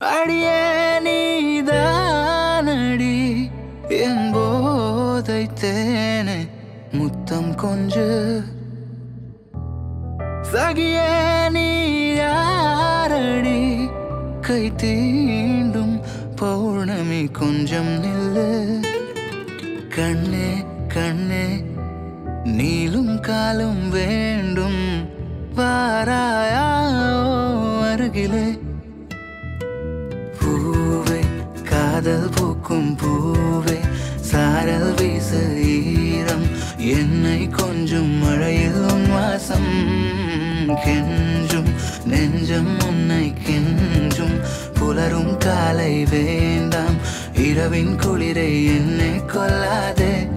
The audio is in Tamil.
அடியே நீதானடி என் போதை தேனே முத்தம் கொஞ்சு சகியே நீ யாரடி கை தீண்டும் பௌர்ணமி கொஞ்சம் நில்லு கண்ணே கண்ணே நீளும் காலும் வேண்டும் வாராயா அருகிலே பூவே காதல் பூக்கும் பூவே சாரல் வீச ஈரம் என்னை கொஞ்சம் மழையில் உன் வாசம் கெஞ்சும் நெஞ்சம் உன்னை கெஞ்சும் புலரும் காலை வேண்டாம் இரவின் குளிரை என்னை கொல்லாதே